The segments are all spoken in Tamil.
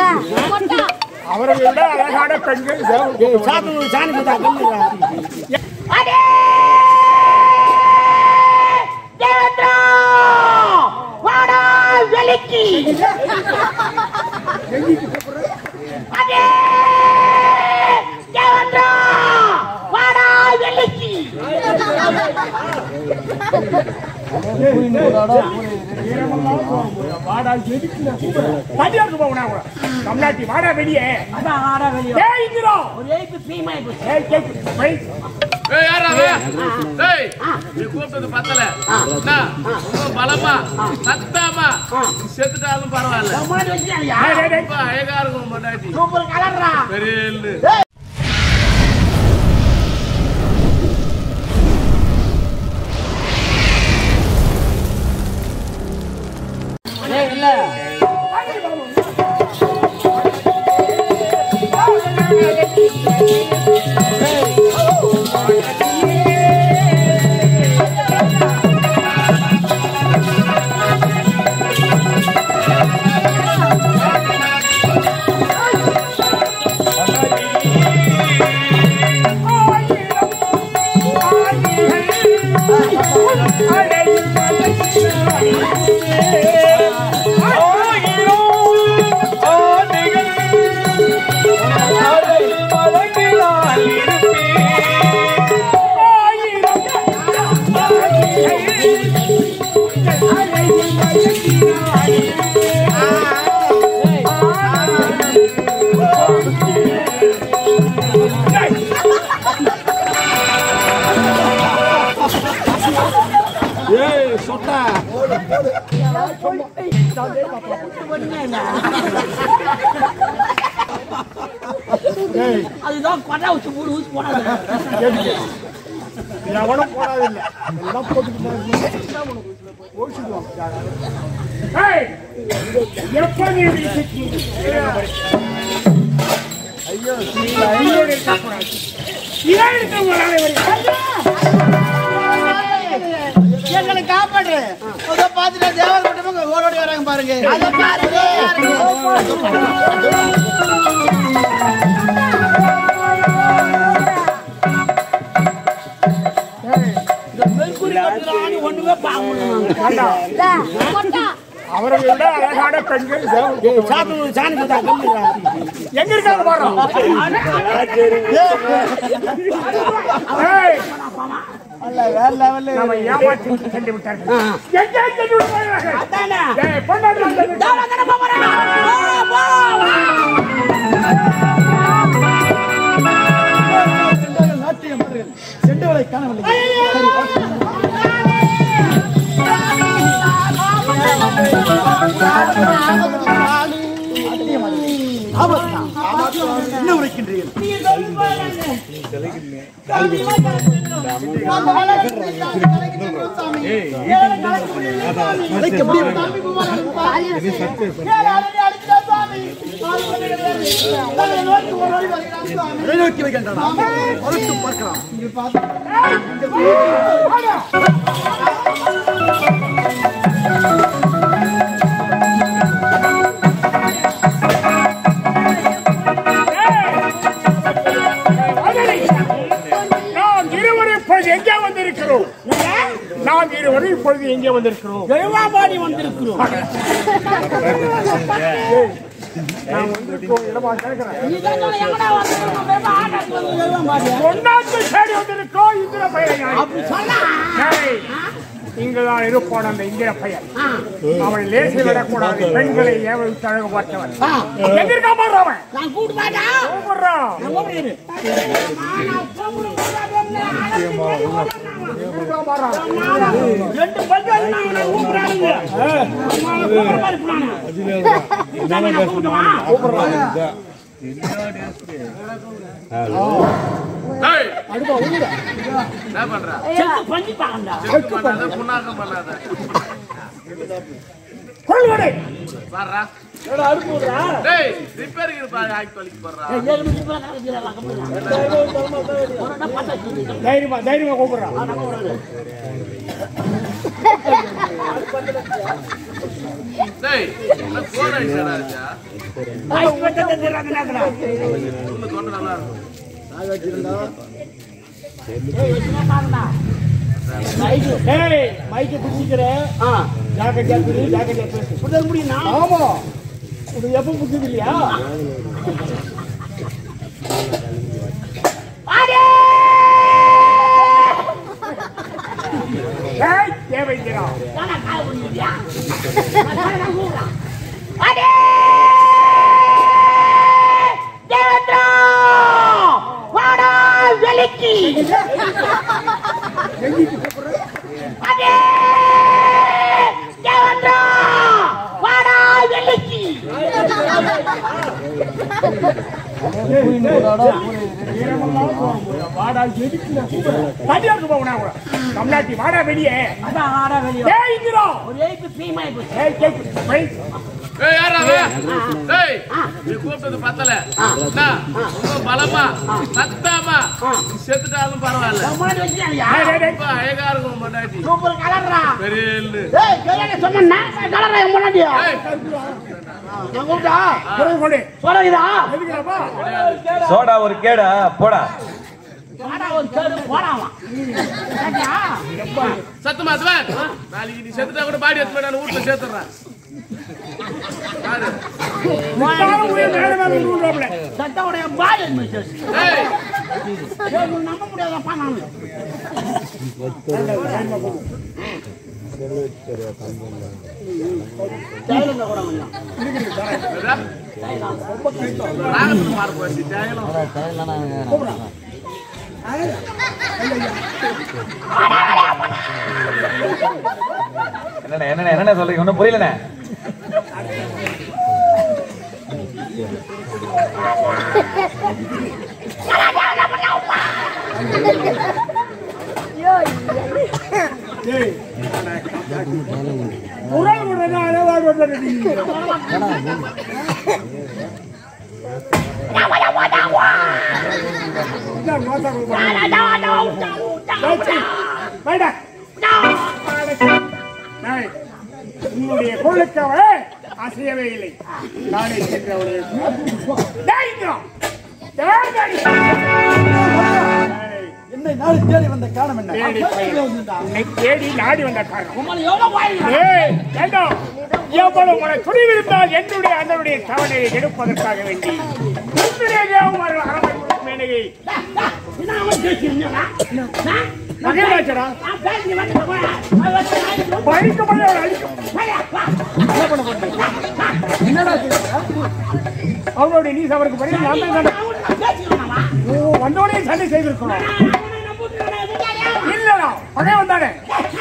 அவரை விட அழகான பெண்கள் தேவ- சாப்பிட்டு சாணி போட்டா கம்மிடுறா அடே தேவேந்திரா வாடா வெளிக்கு அடே தேவேந்திரா வாடா வெளிக்கு வாடா எதுக்கு நான் கூப்பிடுறேன்? தனியாருக்கு போகணும் அவங்க. தமிழ்நாட்டி வாடா வெளியே அதான் வாடா வெளியே ஏய் இந்திரா ஒரு ஏய்ப்பு பீமாய் போச்சு ஏய் கேக்கு போய் ஏய், யாரா அவன்? ஏய், நீ கூப்பிட்டது பத்தல என்ன? இன்னும் பலமா சத்தாமா செத்துட்டாலும் பரவாயில்ல முன்னாடி வச்சுட்டாயா டேய், டேய், டேய். ரொம்ப அழகா இருக்கும் பொண்டாட்டி சூப்பர் கலர்ரா பெரிய எள்ளு. ஏய் இல்ல ஏய் சொட்டா அதுதான் கொட்டை வச்சு மூணு ஊசி போடாது எவனும் போடாதில்லை எல்லாம் போட்டுட்டு போறாங்க. ஓடிச்சுடுவாங்க. ஏய், எப்ப நீ வீட்டுக்கு? ஐயோ நீங்க ஐயோ இருக்கக்கூடாது. இதான் இருக்க உங்களால வரைக்கும். எங்களை காப்பாடு அதோ பாத்துட்டு தேவர் கூட்டமா ஓடோடி வராங்க பாருங்க அதை பாருங்க ஒண்ணுமே பார்க்க முடியும் வேண்டாம். அவரை விட அழகான பெண்கள் தேவ- சாப்பிட்டு சாணி போட்டா கம்மிடுறா எங்க இருக்காங்க போறோம் ஏய், அல்ல வேற லெவல்ல நம்ம ஏமாற்றி சென்று விட்டார்கள் எங்கே சென்று விட்டார்கள் அதானே ஏய், பொண்டாட்டி வந்தது. தாவா தானே போறேன் போ போ நாட்டியம் பாருங்கள் செண்டவளை காணவில்லை சரி, ஓகே. நாட்டியம் அது. ஆபத்தா? என்ன உரைக்கின்றீர்கள் அழைக்க முடியும் நோக்கி வைக்கின்றன மறுத்து பார்க்கலாம் இங்கு நாம் இருவரும் இப்பொழுது எங்கே வந்திருக்கிறோம் நாம் இருவரும் இப்பொழுது எங்கே வந்திருக்கிறோம் எழுவாபாடி வந்திருக்கிறோம் நாம் வந்திருக்கிறோம் இடமா கேட்கிறேன் இதான் எங்கடா வந்திருக்கோம் வேற ஆட்டத்துக்கு வந்து எழுவாபாடி ஒன்னாந்து தேடி வந்திருக்கோம் இந்திர பையன் அப்படி சொன்னா ஏய், இங்குதான் இருப்பான் அந்த இந்திர பையன் அவனை லேசி விடக்கூடாது பெண்களை ஏவல் தழக பார்த்தவன் எங்க இருக்கா பாரு அவன் நான் கூட்டு மாட்டா கூப்பிடுறான் நான் கூப்பிடுறேன் எங்க இருக்கா பாரு ரெண்டு பக்கம் இருந்தா அவனை கூப்பிடுறானுங்க அவனை கூப்பிடுற மாதிரி போனானு. இதானே நான் கூப்பிடுவான். ஏய், என்ன பண்ற செத்து பண்ணி பாக்கண்டா செக்கு பண்ணாத புண்ணாக்கம் பண்ணாத கொள்வடை பாடுறா டேய் ரிப்பேருக்கு இருப்பாரு ஆக்கி தொலைக்கு போடுறா ஏழு மணிக்கு மேல கணக்கு இல்லை, கம்முனு. ஒரு நாள் பார்த்தா வச்சிருக்கேன். தைரியமா தைரியமா கூப்பிடுறான் டேய் என்ன கோட அடிச்சடா வாய்க்கு வச்சா தெரியாது நேரத்துல. உள்ள தொண்டை நல்லா இருக்கும் ஏய் மைக்க பிடிச்சிக்கிற ஆ, ஜாக்கிரதையா இரு, ஜாக்கிரதையா பேசு புரிதல் முடியும்னா? ஆமா உனக்கு எப்ப புரிஞ்சது இல்லையா ஏய் தேவைங்கிறா தானா கால் பண்ணிட்டியா? நான் தானா கூப்பிடுறேன். அடே! தேவேந்திரா! வாடா வெளிக்கு! அடே! தேவேந்திரா! வாடா வெளிக்கு! வாடா எதுக்குல தனியாக்கு போவனா கூட தமிழ்நாட்டி வாடா வெளியே அதான் வாடா வெளிய. ஏய்ங்கிறா ஒரு ஏய்ப்பு பீமாய் போச்சு. ஏய் கேக்கு போய் ஏய் யாரா அவன்? ஏய் நீ கூப்பிட்டது பத்தல என்ன? இன்னும் பலமா சத்தாமா செத்துட்டாலும் பரவாயில்ல உன் முன்னாடி வச்சிட்டியா? டேய், டேய், டேய். ரொம்ப அழகா இருக்கும் உன் பொண்டாட்டி சூப்பர் கலர்ரா. பெரிய எள்ளு. ஏய், கையால சொன்னேன்னா, நான் கலர்ரா என் முன்னாடியா? ஏய் நான் கூப்பிட்டா? கொடு கொடு சொல்லுகிறா? எதுக்குறாப்பா சோடா ஒரு கேடா போடா வாடா, ஒரு கேடு போடாமா. கேட்டியா? சத்தமா அதுவன் நாளைக்கு நீ செத்துட்டா கூட பாடி எடுத்து போய் நான் வீட்டுல சேர்த்துறேன் யாரு முட்டாளும் உயிர் மேல மேல விழுறாப்ல சத்தமுடைய பால் இருந்துச்சு. ஏய் ஏய், உன்னை நம்ப முடியாதப்பா நானு. தைலம் கூட கொஞ்சம். என்னடா? ராகத்துல பாரு போச்சு ஜெயலம் என்னண்ணே என்னண்ணே என்னண்ணே சொல்றீங்க ஒன்றும் புரியலண்ணே குரல் விடுறதா அளவாடு விடுறது உன்னுடைய பொருளுக்காக அசையவே இல்லை நானே சென்று அவருடைய தைரியம். தைரியம். ஏய், என்னை நாடு தேடி வந்த காரணம் என்ன தேடி பையன். உன்னை தேடி நாடி வந்த காரணம் உங்களை எவ்வளவு வாயில ஏய், வேண்டாம். எவ்வளவு உனக்கு துணிவிருந்தால் என்னுடைய அண்ணனுடைய தவணையை எடுப்பதற்காக வேண்டி என்னுடைய தேவமார்கள் அரவணை கொடுக்கும் மேனகை. நான் அவன் பேசியிருந்தேனா? நான் மகிழ்வாச்சடா. நான் பேசி வந்து போறேன். அவன் வந்து நான் பழிக்கப்பட அவளை அழிக்கும். அவனுடைய நீ அவருக்கு பதில் நான் தான் கண்டேன். ஓ, வந்தோடனே சண்டை செய்திருக்கணும் இல்லடா பகை வந்தானே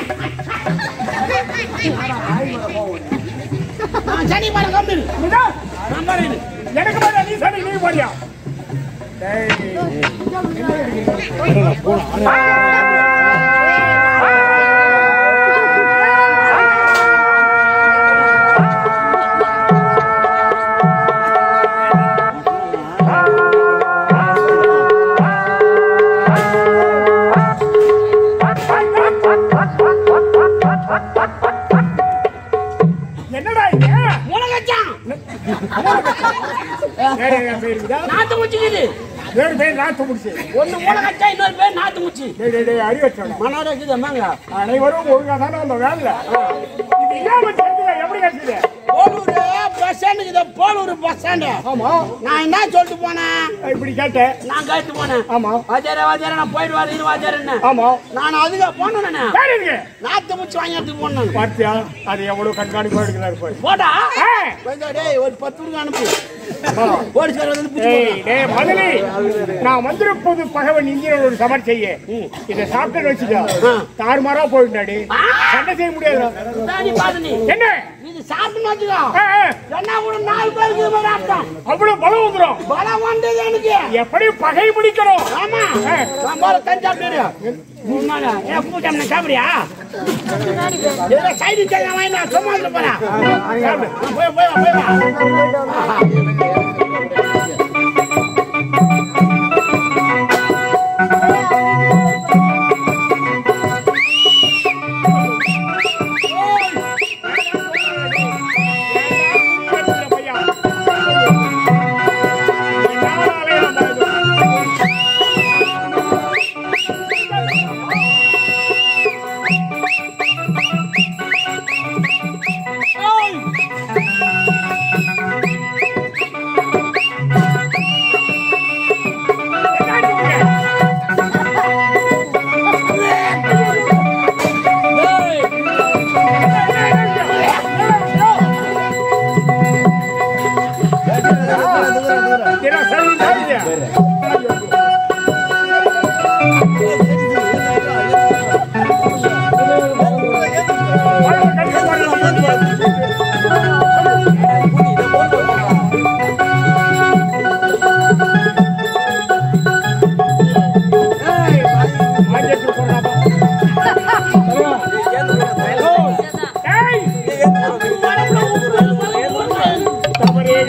சனி பாரு கம்பெனி இதா, எனக்கு மேல நீ சண்டை நீ போடியா டேய். என்னடா இது முளகச்சான் வேற என்ன பேர் இருக்குதா? நாத்து முச்சிக்குது வேறு பேர் நாட்டு முடிச்சு ஒண்ணு முளகச்சா இன்னொரு பேர் நாத்து முச்சி டேய், டேய், டேய், அறிவற்றவனே. மனோட இருக்குது அம்மாங்க அனைவரும் ஒழுங்கா தானே அந்த வேலை இது இல்லாம தெரிஞ்சுக்க எப்படி கட்டுது போலூர் பஸ் ஸ்டாண்டுக்கு இதை போலூர் பஸ் ஸ்டாண்டு ஆமா நான் என்ன சொல்லிட்டு போனேன் இப்படி கேட்டேன் நான் கேட்டு போனேன் ஆமா வாத்தியாரே வாத்தியாரே நான் போயிட்டு வரேன் இரு வாத்தியாரன்னு ஆமா நான் அதுக்கு போனேன் வேற இருக்கு நாத்து முச்சி வாங்கி எடுத்து போனேன் பார்த்தியா அது எவ்வளவு கண்காணிப்பா எடுக்கிறாரு பாரு போட்டா ஏய், கொஞ்சம் டேய் ஒரு பத்து ரூபா அனுப்பு ஆ. போலீஸ்கார வந்து பிடிச்சி ஏய், டேய், மதுரை, நான் வந்திருப்பது பகவன் இந்தியனோட ஒரு சமர் செய்ய இதை சாப்பிட்டு வச்சுக்கோ தாறுமாறா போயிட்டாடி சண்டை செய்ய முடியாது தாடி பாரு நீ என்ன இது சாப்பிட்டு வச்சுக்கோ ஏ, ஏ, என்ன கூட நாலு பேருக்கு இது மாதிரி அர்த்தம் அவ்வளவு பலம் வந்துடும் பலம் வந்தது எனக்கு எப்படி பகை பிடிக்கணும் ஆமா நான் போற தஞ்சாவூர் உண்மையா ஏன் கூட்டம் சாப்பிடுறியா ஏதோ சைடு சேங்க வாங்கி நான் சும்மா வந்து போறேன் சாப்பிடு. ஆ, போய் போய் வா, போய் வா பையா என்ன சரி தாங்க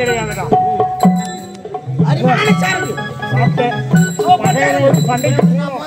சண்டைக்கு